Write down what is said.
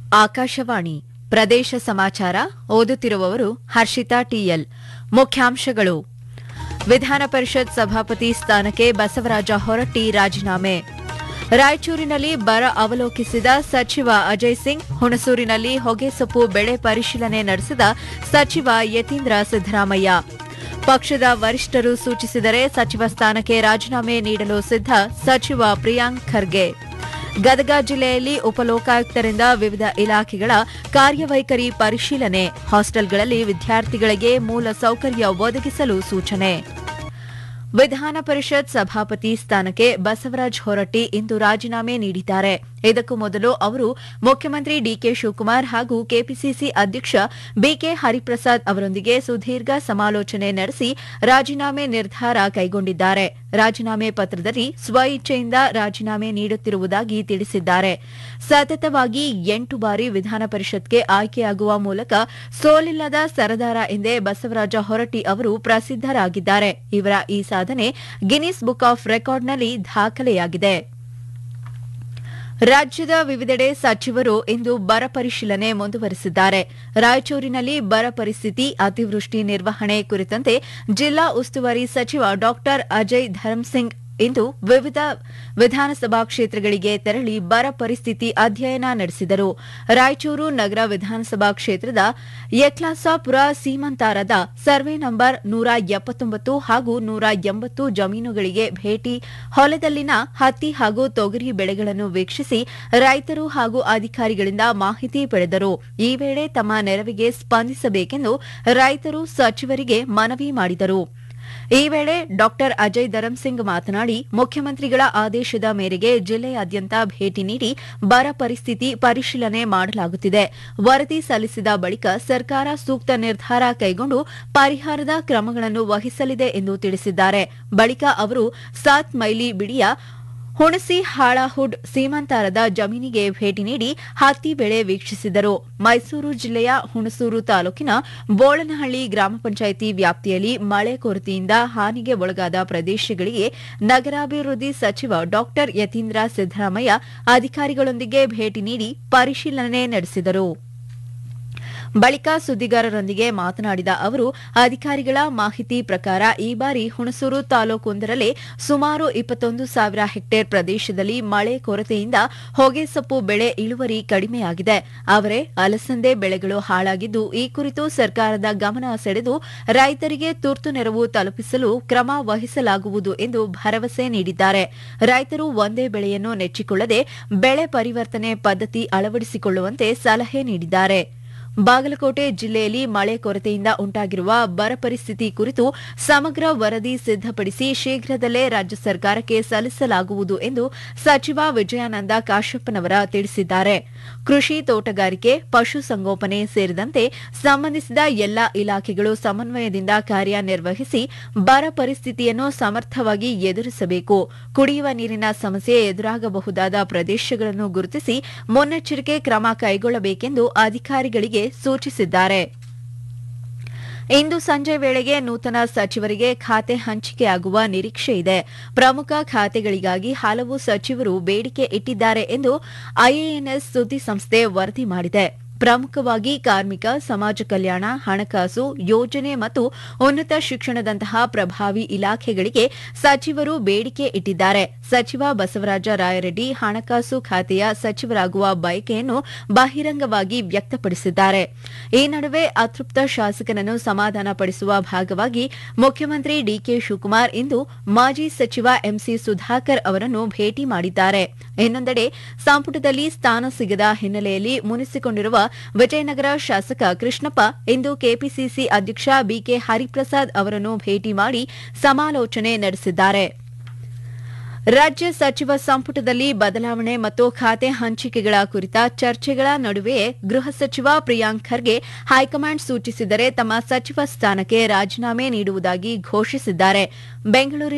ಆಕಾಶವಾಣಿ ಪ್ರದೇಶ ಸಮಾಚಾರ ಓದುತ್ತಿರುವವರು ಹರ್ಷಿತಾ ಟಿಎಲ್ ಮುಖ್ಯಾಂಶಗಳು ವಿಧಾನ ಪರಿಷತ್ ಸಭಾಪತಿ ಸ್ಥಾನಕ್ಕೆ ಬಸವರಾಜ ಹೊರಟ್ಟಿ ರಾಜೀನಾಮೆ ರಾಯಚೂರಿನಲ್ಲಿ ಬರ ಅವಲೋಕಿಸಿದ ಸಚಿವ ಅಜಯ್ ಸಿಂಗ್ ಹುಣಸೂರಿನಲ್ಲಿ ಹೊಗೆಸೊಪ್ಪು ಬೆಳೆ ಪರಿಶೀಲನೆ ನಡೆಸಿದ ಸಚಿವ ಯತೀಂದ್ರ ಸಿದ್ದರಾಮಯ್ಯ ಪಕ್ಷದ ವರಿಷ್ಠರು ಸೂಚಿಸಿದರೆ ಸಚಿವ ಸ್ಥಾನಕ್ಕೆ ರಾಜೀನಾಮೆ ನೀಡಲು ಸಿದ್ಧ ಸಚಿವ ಪ್ರಿಯಾಂಕ್ ಖರ್ಗೆ ಗದಗ ಜಿಲ್ಲೆಯಲ್ಲಿ ಉಪಲೋಕಾಯುಕ್ತರಿಂದ ವಿವಿಧ ಇಲಾಖೆಗಳ ಕಾರ್ಯವೈಖರಿ ಪರಿಶೀಲನೆ ಹಾಸ್ಟೆಲ್ಗಳಲ್ಲಿ ವಿದ್ಯಾರ್ಥಿಗಳಿಗೆ ಮೂಲ ಸೌಕರ್ಯ ಒದಗಿಸಲು ಸೂಚನೆ ವಿಧಾನ ಪರಿಷತ್ ಸಭಾಪತಿ ಸ್ಥಾನಕ್ಕೆ ಬಸವರಾಜ ಹೊರಟ್ಟಿ ಇಂದು ರಾಜೀನಾಮೆ ನೀಡಿದ್ದಾರೆ ಇದಕ್ಕೂ ಮೊದಲು ಅವರು ಮುಖ್ಯಮಂತ್ರಿ ಡಿಕೆ ಶಿವಕುಮಾರ್ ಹಾಗೂ ಕೆಪಿಸಿಸಿ ಅಧ್ಯಕ್ಷ ಬಿಕೆ ಹರಿಪ್ರಸಾದ್ ಅವರೊಂದಿಗೆ ಸುದೀರ್ಘ ಸಮಾಲೋಚನೆ ನಡೆಸಿ ರಾಜೀನಾಮೆ ನಿರ್ಧಾರ ಕೈಗೊಂಡಿದ್ದಾರೆ ರಾಜೀನಾಮೆ ಪತ್ರದಲ್ಲಿ ಸ್ವಇಚ್ಛೆಯಿಂದ ರಾಜೀನಾಮೆ ನೀಡುತ್ತಿರುವುದಾಗಿ ತಿಳಿಸಿದ್ದಾರೆ ಸತತವಾಗಿ ಎಂಟು ಬಾರಿ ವಿಧಾನ ಪರಿಷತ್ಗೆ ಆಯ್ಕೆಯಾಗುವ ಮೂಲಕ ಸೋಲಿಲ್ಲದ ಸರದಾರ ಎಂದೇ ಬಸವರಾಜ ಹೊರಟ್ಟಿ ಅವರು ಪ್ರಸಿದ್ದರಾಗಿದ್ದಾರೆ ಇವರ ಈ ಸಾಧನೆ ಗಿನ್ನಿಸ್ ಬುಕ್ ಆಫ್ ರೆಕಾರ್ಡ್ನಲ್ಲಿ ದಾಖಲೆಯಾಗಿದೆ ರಾಜ್ಯದ ವಿವಿಧೆಡೆ ಸಚಿವರು ಇಂದು ಬರ ಪರಿಶೀಲನೆ ಮುಂದುವರೆಸಿದ್ದಾರೆ ರಾಯಚೂರಿನಲ್ಲಿ ಬರ ಪರಿಸ್ಥಿತಿ ಅತಿವೃಷ್ಟಿ ನಿರ್ವಹಣೆ ಕುರಿತಂತೆ ಜಿಲ್ಲಾ ಉಸ್ತುವಾರಿ ಸಚಿವ ಡಾ ಅಜಯ್ ಧರ್ಮಸಿಂಗ್ ಇಂದು ವಿವಿಧ ವಿಧಾನಸಭಾ ಕ್ಷೇತ್ರಗಳಿಗೆ ತೆರಳಿ ಬರ ಪರಿಸ್ಥಿತಿ ಅಧ್ಯಯನ ನಡೆಸಿದರು ರಾಯಚೂರು ನಗರ ವಿಧಾನಸಭಾ ಕ್ಷೇತ್ರದ ಯಕ್ಲಾಸಾಪುರ ಸೀಮಂತಾರದ ಸರ್ವೆ ನಂಬರ್ ನೂರ ಎಪ್ಪತ್ತೊಂಬತ್ತು ಹಾಗೂ ನೂರ ಎಂಬತ್ತು ಜಮೀನುಗಳಿಗೆ ಭೇಟಿ ಹೊಲದಲ್ಲಿನ ಹತ್ತಿ ಹಾಗೂ ತೊಗರಿ ಬೆಳೆಗಳನ್ನು ವೀಕ್ಷಿಸಿ ರೈತರು ಹಾಗೂ ಅಧಿಕಾರಿಗಳಿಂದ ಮಾಹಿತಿ ಪಡೆದರು ಈ ವೇಳೆ ತಮ್ಮ ನೆರವಿಗೆ ಸ್ಪಂದಿಸಬೇಕೆಂದು ರೈತರು ಸಚಿವರಿಗೆ ಮನವಿ ಮಾಡಿದರು ಈ ವೇಳೆ ಡಾ ಅಜಯ್ ಧರಂಸಿಂಗ್ ಮಾತನಾಡಿ ಮುಖ್ಯಮಂತ್ರಿಗಳ ಆದೇಶದ ಮೇರೆಗೆ ಜಿಲ್ಲೆಯಾದ್ಯಂತ ಭೇಟಿ ನೀಡಿ ಬರ ಪರಿಸ್ಥಿತಿ ಪರಿಶೀಲನೆ ಮಾಡಲಾಗುತ್ತಿದೆ ವರದಿ ಸಲ್ಲಿಸಿದ ಬಳಿಕ ಸರ್ಕಾರ ಸೂಕ್ತ ನಿರ್ಧಾರ ಕೈಗೊಂಡು ಪರಿಹಾರದ ಕ್ರಮಗಳನ್ನು ವಹಿಸಲಿದೆ ಎಂದು ತಿಳಿಸಿದ್ದಾರೆ ಬಳಿಕ ಅವರು ಸಾತ್ ಮೈಲಿ ಬಿಡಿಯ ಹುಣಸಿ ಹಾಳಹುಡ್ ಸೀಮಂತಾರದ ಜಮೀನಿಗೆ ಭೇಟಿ ನೀಡಿ ಹತ್ತಿ ಬೆಳೆ ವೀಕ್ಷಿಸಿದರು ಮೈಸೂರು ಜಿಲ್ಲೆಯ ಹುಣಸೂರು ತಾಲೂಕಿನ ಬೋಳನಹಳ್ಳಿ ಗ್ರಾಮ ಪಂಚಾಯಿತಿ ವ್ಯಾಪ್ತಿಯಲ್ಲಿ ಮಳೆ ಕೊರತೆಯಿಂದ ಹಾನಿಗೆ ಒಳಗಾದ ಪ್ರದೇಶಗಳಿಗೆ ನಗರಾಭಿವೃದ್ಧಿ ಸಚಿವ ಡಾ ಯತೀಂದ್ರ ಸಿದ್ದರಾಮಯ್ಯ ಅಧಿಕಾರಿಗಳೊಂದಿಗೆ ಭೇಟಿ ನೀಡಿ ಪರಿಶೀಲನೆ ನಡೆಸಿದರು ಬಳಿಕ ಸುದ್ದಿಗಾರರೊಂದಿಗೆ ಮಾತನಾಡಿದ ಅವರು ಅಧಿಕಾರಿಗಳ ಮಾಹಿತಿ ಪ್ರಕಾರ ಈ ಬಾರಿ ಹುಣಸೂರು ತಾಲೂಕೊಂದರಲ್ಲೇ ಸುಮಾರು ಇಪ್ಪತ್ತೊಂದು ಸಾವಿರ ಹೆಕ್ಟೇರ್ ಪ್ರದೇಶದಲ್ಲಿ ಮಳೆ ಕೊರತೆಯಿಂದ ಹೊಗೆಸೊಪ್ಪು ಬೆಳೆ ಇಳುವರಿ ಕಡಿಮೆಯಾಗಿದೆ ಅವರೇ ಅಲಸಂದೆ ಬೆಳೆಗಳು ಹಾಳಾಗಿದ್ದು ಈ ಕುರಿತು ಸರ್ಕಾರದ ಗಮನ ಸೆಳೆದು ರೈತರಿಗೆ ತುರ್ತು ನೆರವು ತಲುಪಿಸಲು ಕ್ರಮ ವಹಿಸಲಾಗುವುದು ಎಂದು ಭರವಸೆ ನೀಡಿದ್ದಾರೆ ರೈತರು ಒಂದೇ ಬೆಳೆಯನ್ನು ನೆಚ್ಚಿಕೊಳ್ಳದೆ ಬೆಳೆ ಪರಿವರ್ತನೆ ಪದ್ಧತಿ ಅಳವಡಿಸಿಕೊಳ್ಳುವಂತೆ ಸಲಹೆ ನೀಡಿದ್ದಾರೆ ಬಾಗಲಕೋಟೆ ಜಿಲ್ಲೆಯಲ್ಲಿ ಮಳೆ ಕೊರತೆಯಿಂದ ಉಂಟಾಗಿರುವ ಬರ ಪರಿಸ್ಥಿತಿ ಕುರಿತು ಸಮಗ್ರ ವರದಿ ಸಿದ್ದಪಡಿಸಿ ಶೀಘ್ರದಲ್ಲೇ ರಾಜ್ಯ ಸರ್ಕಾರಕ್ಕೆ ಸಲ್ಲಿಸಲಾಗುವುದು ಎಂದು ಸಚಿವ ವಿಜಯಾನಂದ ಕಾಶ್ಯಪ್ಪನವರ ತಿಳಿಸಿದ್ದಾರೆ ಕೃಷಿ ತೋಟಗಾರಿಕೆ ಪಶುಸಂಗೋಪನೆ ಸೇರಿದಂತೆ ಸಂಬಂಧಿಸಿದ ಎಲ್ಲಾ ಇಲಾಖೆಗಳು ಸಮನ್ವಯದಿಂದ ಕಾರ್ಯನಿರ್ವಹಿಸಿ ಬರ ಪರಿಸ್ಥಿತಿಯನ್ನು ಸಮರ್ಥವಾಗಿ ಎದುರಿಸಬೇಕು ಕುಡಿಯುವ ನೀರಿನ ಸಮಸ್ಯೆ ಎದುರಾಗಬಹುದಾದ ಪ್ರದೇಶಗಳನ್ನು ಗುರುತಿಸಿ ಮುನ್ನೆಚ್ಚರಿಕೆ ಕ್ರಮ ಕೈಗೊಳ್ಳಬೇಕೆಂದು ಅಧಿಕಾರಿಗಳಿಗೆ ಸೂಚಿಸಿದ್ದಾರೆ ಇಂದು ಸಂಜೆ ವೇಳೆಗೆ ನೂತನ ಸಚಿವರಿಗೆ ಖಾತೆ ಹಂಚಿಕೆಯಾಗುವ ನಿರೀಕ್ಷೆ ಇದೆ ಪ್ರಮುಖ ಖಾತೆಗಳಿಗಾಗಿ ಹಲವು ಸಚಿವರು ಬೇಡಿಕೆ ಇಟ್ಟಿದ್ದಾರೆ ಎಂದು ಐಎಎನ್ಎಸ್ ಸುದ್ದಿ ಸಂಸ್ಥೆ ವರದಿ ಮಾಡಿದೆ ಪ್ರಮುಖವಾಗಿ ಕಾರ್ಮಿಕ ಸಮಾಜ ಕಲ್ಯಾಣ ಹಣಕಾಸು ಯೋಜನೆ ಮತ್ತು ಉನ್ನತ ಶಿಕ್ಷಣದಂತಹ ಪ್ರಭಾವಿ ಇಲಾಖೆಗಳಿಗೆ ಸಚಿವರು ಬೇಡಿಕೆ ಇಟ್ಟಿದ್ದಾರೆ ಸಚಿವ ಬಸವರಾಜ ರಾಯರೆಡ್ಡಿ ಹಣಕಾಸು ಖಾತೆಯ ಸಚಿವರಾಗುವ ಬಯಕೆಯನ್ನು ಬಹಿರಂಗವಾಗಿ ವ್ಯಕ್ತಪಡಿಸಿದ್ದಾರೆ ಈ ನಡುವೆ ಅತೃಪ್ತ ಶಾಸಕನನ್ನು ಸಮಾಧಾನಪಡಿಸುವ ಭಾಗವಾಗಿ ಮುಖ್ಯಮಂತ್ರಿ ಡಿಕೆ ಶಿವಕುಮಾರ್ ಇಂದು ಮಾಜಿ ಸಚಿವ ಎಂಸಿ ಸುಧಾಕರ್ ಅವರನ್ನು ಭೇಟಿ ಮಾಡಿದ್ದಾರೆ ಇನ್ನೊಂದೆಡೆ ಸಂಪುಟದಲ್ಲಿ ಸ್ಥಾನ ಸಿಗದ ಹಿನ್ನೆಲೆಯಲ್ಲಿ ಮುನಿಸಿಕೊಂಡಿರುವ ವಿಜಯನಗರ ಶಾಸಕ ಕೃಷ್ಣಪ್ಪ ಇಂದು ಕೆಪಿಸಿಸಿ ಅಧ್ಯಕ್ಷ ಬಿಕೆ ಹರಿಪ್ರಸಾದ್ ಅವರನ್ನು ಭೇಟಿ ಮಾಡಿ ಸಮಾಲೋಚನೆ ನಡೆಸಿದ್ದಾರೆ ರಾಜ್ಯ ಸಚಿವ ಸಂಪುಟದಲ್ಲಿ ಬದಲಾವಣೆ ಮತ್ತು ಖಾತೆ ಹಂಚಿಕೆಗಳ ಕುರಿತ ಚರ್ಚೆಗಳ ನಡುವೆಯೇ ಗೃಹ ಸಚಿವ ಪ್ರಿಯಾಂಕ್ ಖರ್ಗೆ ಹೈಕಮಾಂಡ್ ಸೂಚಿಸಿದರೆ ತಮ್ಮ ಸಚಿವ ಸ್ಥಾನಕ್ಕೆ ರಾಜೀನಾಮೆ ನೀಡುವುದಾಗಿ ಘೋಷಿಸಿದ್ದಾರೆ ಬೆಂಗಳೂರಿನ